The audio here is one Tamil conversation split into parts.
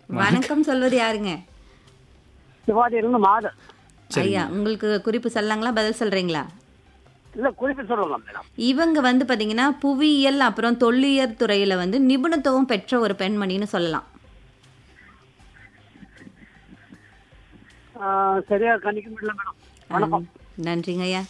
வணக்கம் சொல்வது யாருங்க சிவாஜிலிருந்து மாதம் ஐயா உங்களுக்கு குறிப்பு சொல்லலாங்களா பதில் சொல்றீங்களா இல்ல குறிப்பு சொல்லுங்க மேடம் இவங்க வந்து பாத்தீங்கன்னா புவியியல் அப்புறம் தொல்லியல் துறையில வந்து நிபுணத்துவம் பெற்ற ஒரு பெண்மணின்னு சொல்லலாம் ஆ, சரியா கணிக்க முடியல மேடம் வணக்கம் நன்றிங்க ஐயா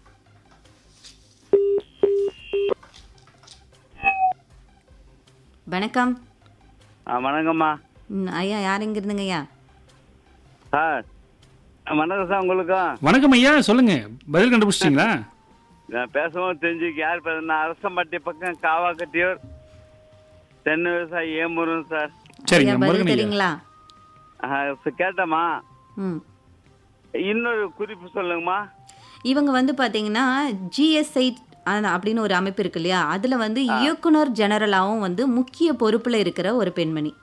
வணக்கம் ஆ வணக்கம்மா ம், ஐயா யார் எங்க இருந்துங்க ஐயா சார் ஆ, வணக்கம் சார் உங்களுக்கும் வணக்கம் ஐயா சொல்லுங்க பதில் கண்டுபிடிச்சிட்டீங்களா நான் பேசவும் தெரிஞ்சுக்க யார் பேர் நான் அரசம்பட்டி பக்கம் காவாக்கட்டியூர் தென்னை விவசாயி ஏமுருகன் சார் சரிங்க ஐயா பதில் முருகன் ஐயா தெரியுங்களா ஆ, சரி, கேட்டம்மா ம் இன்னொரு குறிப்பு சொல்லுங்கம்மா இவங்க வந்து பாத்தீங்கன்னா ஜிஎஸ்ஐ அப்படின்னு ஒரு அமைப்பு இருக்கு இல்லையா அதுல வந்து இயக்குனர் ஜெனரலாவும் வந்து முக்கிய பொறுப்புல இருக்கிற ஒரு பெண்மணி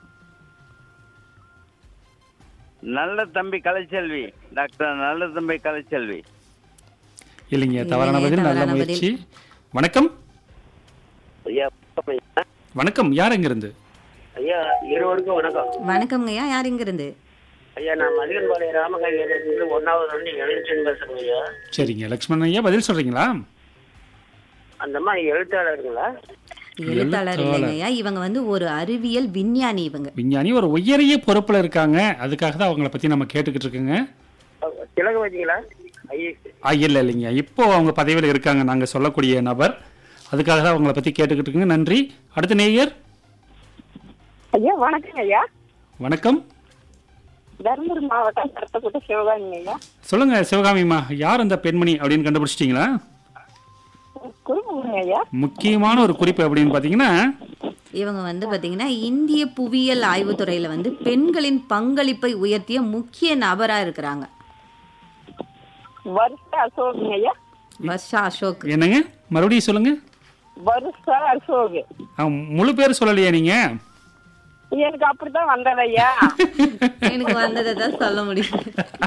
நல்ல தம்பி கலைச்செல்வி டாக்டர் நல்ல தம்பி கலைச்செல்வி இல்லைங்க தவறான இல்லைங்க, பதில் நல்ல தவறான முயற்சி வணக்கம் ஐயா வணக்கம் யார் எங்க இருந்து ஐயா இருவருக்கும் வணக்கம் வணக்கம்ங்க ஐயா யார் இங்க இருந்து ஐயா நான் மதிகன்பாளையம் ராமகாயிலிருந்து ஒன்னாவது வந்து எழுச்சின்னு பேசுறேங்க ஐயா சரிங்க லக்ஷ்மணன் ஐயா பதில் சொல்றீங்களா அந்த அம்மா எழுத்தாளருங்களா எழுத்தாளர் இல்லைங்க ஐயா இவங்க வந்து ஒரு அறிவியல் விஞ்ஞானி இவங்க விஞ்ஞானி ஒரு உயரிய பொறுப்புல இருக்காங்க அதுக்காக தான் அவங்கள பத்தி நம்ம கேட்டுக்கிட்டு இருக்கோங்க திலகவதிங்களா ஐயா ஆ இல்ல இல்லைங்க இப்போ அவங்க பதவியில் இருக்காங்க நாங்க சொல்லக்கூடிய நபர் அதுக்காக தான் அவங்கள பத்தி கேட்டுக்கிட்டு இருக்கோங்க நன்றி அடுத்த நேயர் ஐயா வணக்கங்க ஐயா வணக்கம் தருமபுரி மாவட்டம் கருத்தப்பட்ட சிவகாமிங்க ஐயா சொல்லுங்க சிவகாமிம்மா யார் அந்த பெண்மணி அப்படின்னு கண்டுபிடிச்சிட்டீங்களா குறும்புங்க ஐயா முக்கியமான ஒரு குறிப்பு அப்படின்னு பாத்தீங்கன்னா இவங்க வந்து பாத்தீங்கன்னா இந்திய புவியியல் ஆய்வுத்துறையில வந்து பெண்களின் பங்களிப்பை உயர்த்திய முக்கிய நபரா இருக்கிறாங்க வருஷ அசோக்குங்க ஐயா வர்ஷா அசோக் என்னங்க மறுபடியும் சொல்லுங்க வருஷ அசோக் ஆ, முழு பேர் சொல்லலையா நீங்க எனக்கு அப்படித்தான் வந்தது ஐயா எனக்கு வந்ததை தான் சொல்ல முடியும்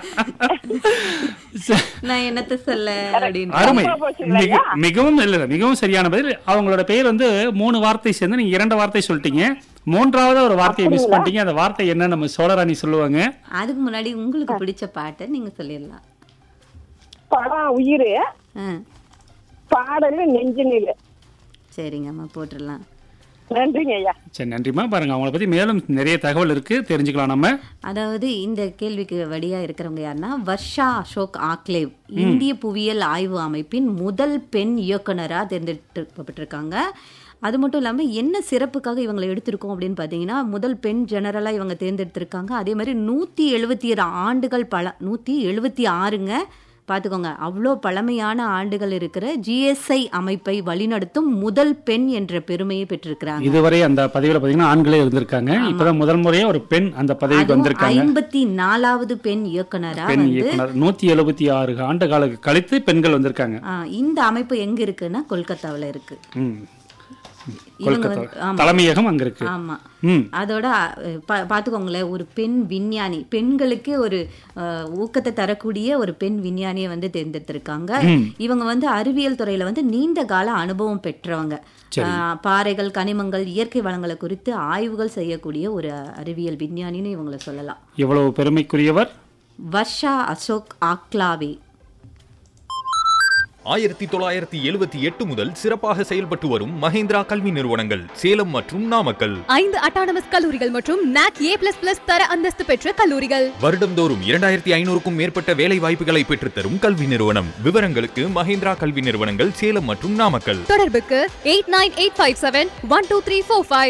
நான் என்னத்த சொல்ல அப்படின்னு அருமை ரொம்ப போச்சுங்களா மிக- மிகவும் இல்ல இல்ல, மிகவும் சரியான பதில் அவங்களோட பெயர் வந்து மூணு வார்த்தை சேர்ந்து நீங்க இரண்டு வார்த்தை சொல்லிட்டீங்க மூன்றாவது ஒரு வார்த்தையை மிஸ் பண்ணிட்டீங்க அந்த வார்த்தை என்ன நம்ம சோழராணி சொல்லுவாங்க அதுக்கு முன்னாடி உங்களுக்கு பிடிச்ச பாட்டை நீங்க சொல்லிடலாம் படம் உயிர் ஆ, பாடல் நெஞ்சு நிலை சரிங்கம்மா போட்டுடலாம் நன்றிங்க ஐயா சரி நன்றிம்மா பாருங்க அவங்கள பத்தி மேலும் நிறைய தகவல் இருக்கு தெரிஞ்சுக்கலாம் நம்ம அதாவது இந்த கேள்விக்கு வழியா இருக்கிறவங்க யாருன்னா வர்ஷா அசோக் ஆக்லேவ் இந்திய புவியியல் ஆய்வு அமைப்பின் முதல் பெண் இயக்குனரா தேர்ந்தெடுக்கப்பட்டிருக்காங்க அது மட்டும் இல்லாமல் என்ன சிறப்புக்காக இவங்களை எடுத்திருக்கோம் அப்படின்னு பார்த்தீங்கன்னா முதல் பெண் ஜெனரலாக இவங்க தேர்ந்தெடுத்திருக்காங்க அதே மாதிரி நூற்றி எழுபத்தி ஏழு ஆண்டுகள் பழ நூற்றி எழுபத்தி ஆறுங்க பார்த்துக்கோங்க அவ்வளோ பழமையான ஆண்டுகள் இருக்கிற ஜிஎஸ்ஐ அமைப்பை வழிநடத்தும் முதல் பெண் என்ற பெருமையை பெற்றிருக்கிறாங்க இதுவரை அந்த பதவியில பாத்தீங்கன்னா ஆண்களே இருந்திருக்காங்க இப்பதான் முதல் முறையா ஒரு பெண் அந்த பதவிக்கு அதுவும் வந்திருக்காங்க ஐம்பத்தி நாலாவது பெண் இயக்குனரா பெண் வந்து இயக்குனர் நூத்தி எழுபத்தி ஆறு ஆண்டு கால கழித்து பெண்கள் வந்திருக்காங்க ஆ, இந்த அமைப்பு எங்க இருக்குன்னா கொல்கத்தாவுல இருக்கு ம். இவங்க கொல்கத்தா வந்து- ஆமா. தலைமையகம் அங்க இருக்கு ஆமா ம் அதோட அஹ், பா- பாத்துக்கோங்களேன் ஒரு பெண் விஞ்ஞானி பெண்களுக்கு ஒரு அஹ், ஊக்கத்தை தரக்கூடிய ஒரு பெண் விஞ்ஞானியை வந்து தேர்ந்தெடுத்திருக்காங்க இவங்க வந்து அறிவியல் துறையில வந்து நீண்ட கால அனுபவம் பெற்றவங்க அஹ், பாறைகள் கனிமங்கள் இயற்கை வளங்களை குறித்து ஆய்வுகள் செய்யக்கூடிய ஒரு அறிவியல் விஞ்ஞானின்னு இவங்கள சொல்லலாம் இவ்வளவு பெருமைக்குரியவர் வர்ஷா அசோக் ஆக்லாவே ஆயிரத்தி தொள்ளாயிரத்தி எழுபத்தி எட்டு முதல் சிறப்பாக செயல்பட்டு வரும் மஹேந்திரா கல்வி நிறுவனங்கள் சேலம் மற்றும் நாமக்கல் ஐந்து அட்டானமஸ் கல்லூரிகள் மற்றும் நாக் ஏ பிளஸ் பிளஸ் தர அந்தஸ்து பெற்ற கல்லூரிகள் வருடம்தோறும் இரண்டாயிரத்தி ஐநூறுக்கும் மேற்பட்ட வேலை வாய்ப்புகளை பெற்றுத்தரும் கல்வி நிறுவனம் விவரங்களுக்கு மஹேந்திரா கல்வி நிறுவனங்கள் சேலம் மற்றும் நாமக்கல் தொடர்புக்கு eight nine eight five seven one two three four five